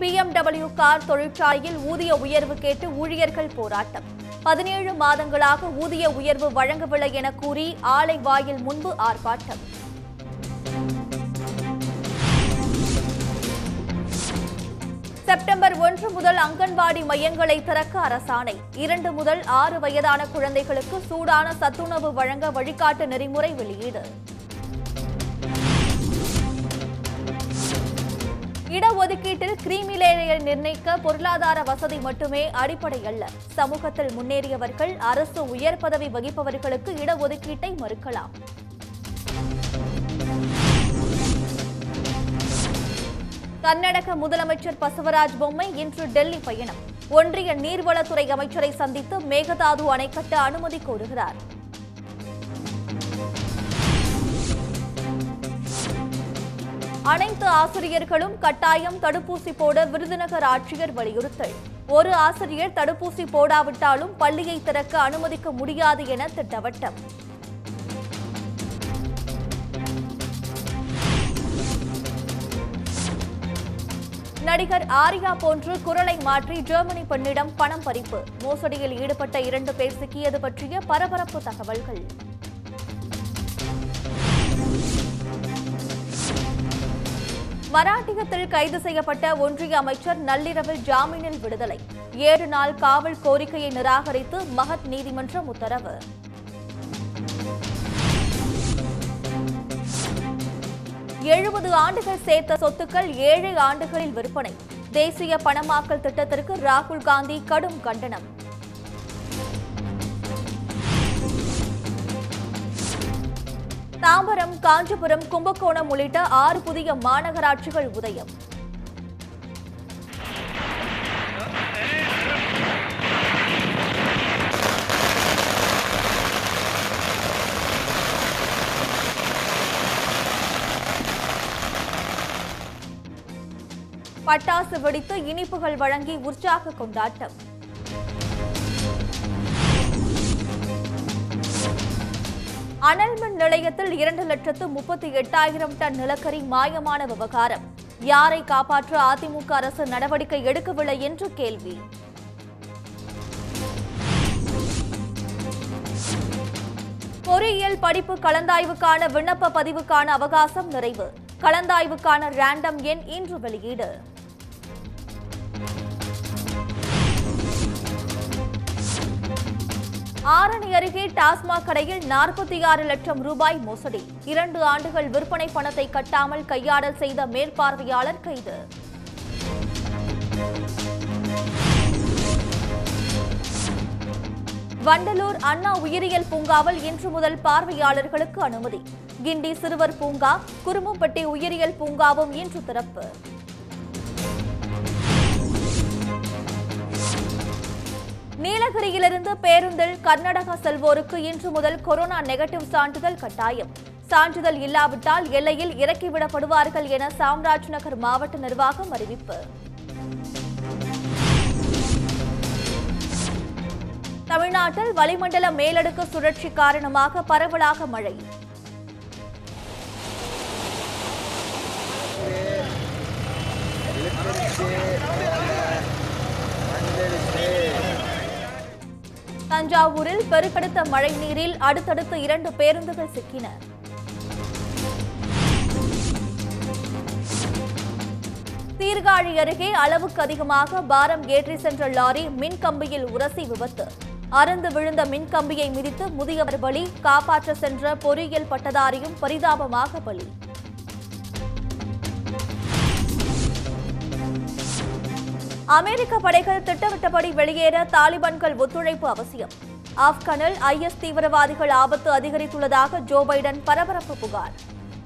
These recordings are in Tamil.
பிஎம்டபிள்யூ கார் தொழிற்சாலையில் ஊதிய உயர்வு கேட்டு ஊழியர்கள் போராட்டம் பதினேழு மாதங்களாக ஊதிய உயர்வு வழங்கவில்லை என கூறி ஆலை வாயில் முன்பு ஆர்ப்பாட்டம் செப்டம்பர் ஒன்று முதல் அங்கன்வாடி மையங்களை திறக்க அரசாணை இரண்டு முதல் ஆறு வயதான குழந்தைகளுக்கு சூடான சத்துணவு வழங்க வழிகாட்டு நெறிமுறை வெளியீடு இடஒதுக்கீட்டில் கிரீமி லேயரை நிர்ணயிக்க பொருளாதார வசதி மட்டுமே அடிப்படை அல்ல சமூகத்தில் முன்னேறியவர்கள் அரசு உயர் பதவி வகிப்பவர்களுக்கு இடஒதுக்கீட்டை மறுக்கலாம் கர்நாடக முதலமைச்சர் பசவராஜ் பொம்மை இன்று டெல்லி பயணம் ஒன்றிய நீர்வளத்துறை அமைச்சரை சந்தித்து மேகதாது அணை கட்ட அனுமதி கோருகிறார் அனைத்து ஆசிரியர்களும் கட்டாயம் தடுப்பூசி போட விருதுநகர் ஆட்சியர் வலியுறுத்தல் ஒரு ஆசிரியர் தடுப்பூசி போடாவிட்டாலும் பள்ளியை திறக்க அனுமதிக்க முடியாது என திட்டவட்டம் நடிகர் ஆர்யா போன்று குரலை மாற்றி ஜெர்மனி பெண்ணிடம் பணம் பறிப்பு மோசடியில் ஈடுபட்ட இரண்டு பேர் சிக்கியது பற்றிய பரபரப்பு தகவல்கள் மராட்டியத்தில் கைது செய்யப்பட்ட ஒன்றிய அமைச்சர் நள்ளிரவில் ஜாமீனில் விடுதலை ஏழு நாள் காவல் கோரிக்கையை நிராகரித்து மகத் நீதிமன்றம் உத்தரவு எழுபது ஆண்டுகள் சேர்த்த சொத்துக்கள் ஏழு ஆண்டுகளில் விற்பனை தேசிய பணமாக்கல் திட்டத்திற்கு ராகுல் காந்தி கடும் கண்டனம் தாம்பரம் காஞ்சிபுரம் கும்பகோணம் உள்ளிட்ட ஆறு புதிய மாநகராட்சிகள் உதயம் பட்டாசு வெடித்து இனிப்புகள் வழங்கி உற்சாக கொண்டாட்டம் அனல் மின் நிலையத்தில் இரண்டு லட்சத்து முப்பத்தி எட்டாயிரம் டன் நிலக்கரி மாயமான விவகாரம் யாரை காப்பாற்ற அதிமுக அரசு நடவடிக்கை எடுக்கவில்லை என்று கேள்வி பொறியியல் படிப்பு கலந்தாய்வுக்கான விண்ணப்ப பதிவுக்கான அவகாசம் நிறைவு கலந்தாய்வுக்கான ரேண்டம் எண் இன்று வெளியீடு ஆரணி அருகே டாஸ்மாக் கடையில் நாற்பத்தி ஆறு லட்சம் ரூபாய் மோசடி இரண்டு ஆண்டுகள் விற்பனை பணத்தை கட்டாமல் கையாடல் செய்த மேற்பார்வையாளர் கைது வண்டலூர் அண்ணா உயிரியல் பூங்காவில் இன்று முதல் பார்வையாளர்களுக்கு அனுமதி கிண்டி சிறுவர் பூங்கா குருமம்பட்டி உயிரியல் பூங்காவும் இன்று திறப்பு நீலகிரியிலிருந்து பேருந்தில் கர்நாடகா செல்வோருக்கு இன்று முதல் கொரோனா நெகட்டிவ் சான்றிதழ் கட்டாயம் சான்றிதழ் இல்லாவிட்டால் எல்லையில் இறக்கிவிடப்படுவார்கள் என சாம்ராஜ் நகர் மாவட்ட நிர்வாகம் அறிவிப்பு தமிழ்நாட்டில் வளிமண்டல மேலடுக்கு சுழற்சி காரணமாக பரவலாக மழை தஞ்சாவூரில் பெருக்கெடுத்த மழை நீரில் அடுத்தடுத்து இரண்டு பேருந்துகள் சிக்கின சீர்காழி அருகே அளவுக்கு அதிகமாக பாரம் ஏற்றி சென்ற லாரி மின் கம்பியில் உரசி விபத்து அருந்து விழுந்த மின் கம்பியை மிதித்து முதியவர் பலி காப்பாற்ற சென்ற பொறியியல் பட்டதாரியும் பரிதாபமாக பலி அமெரிக்க படைகள் திட்டமிட்டபடி வெளியேற தாலிபான்கள் ஒத்துழைப்பு அவசியம் ஆப்கானில் ஐஎஸ் தீவிரவாதிகள் ஆபத்து அதிகரித்துள்ளதாக ஜோ பைடன் பரபரப்பு புகார்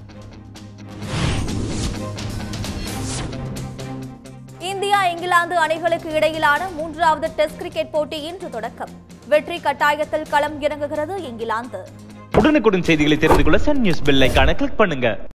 இந்தியா இங்கிலாந்து அணிகளுக்கு இடையிலான மூன்றாவது டெஸ்ட் கிரிக்கெட் போட்டி இன்று தொடக்கம் வெற்றி கட்டாயத்தில் களம் இறங்குகிறது இங்கிலாந்து உடனுக்குடன் செய்திகளை தெரிந்து கொள்ள சன் நியூஸ் பெல் ஐகானை கிளிக் பண்ணுங்க